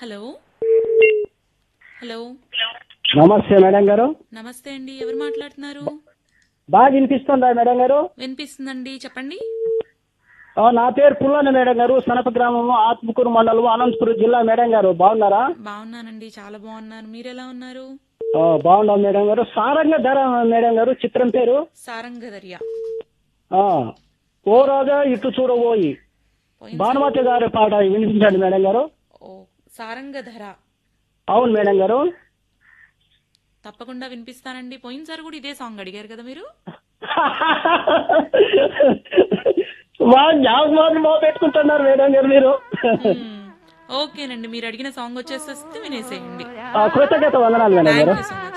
Hello hello నమస్తే madam గారు నమస్తే అండి ఎవరు మాట్లాడుతున్నారు బాగా వినిపిస్తుందా మేడం గారు వినిపిస్తుందండి చెప్పండి ఆ, నా పేరు పుల్లన్న మేడం గారు సనప గ్రామము ఆత్మకూరు మండలం అనంతపురం జిల్లా మేడం గారు బాగున్నారా బాగున్నానండి చాలా బాగున్నాను మీరు ఎలా ఉన్నారు ఆ, బాగున్నాం మేడం గారు సారంగ ధర మేడం గారు చిత్రం పేరు సారంగదర్య ఆ, ఓ రాజా ఇటు చూడబోయి పోయిన భానుమతి గారి పాట వినిపించండి మేడం గారు ఓ సారంగధర అవును మేడం గారు తప్పకుండా వినిపిస్తానండి పోయినసారి కూడా ఇదే సాంగ్ అడిగారు కదా మీరు మా జ్ఞాపకం బాగా పెట్టుకుంటున్నారు మేడం గారు మీరు మ్మ్. ఓకేనండి మీరు అడిగిన సాంగ్ వచ్చేస్తే వినేసేయండి ఆ, కృతజ్ఞత వందనాలు మేడం గారు థ్యాంక్ యూ సో మచ్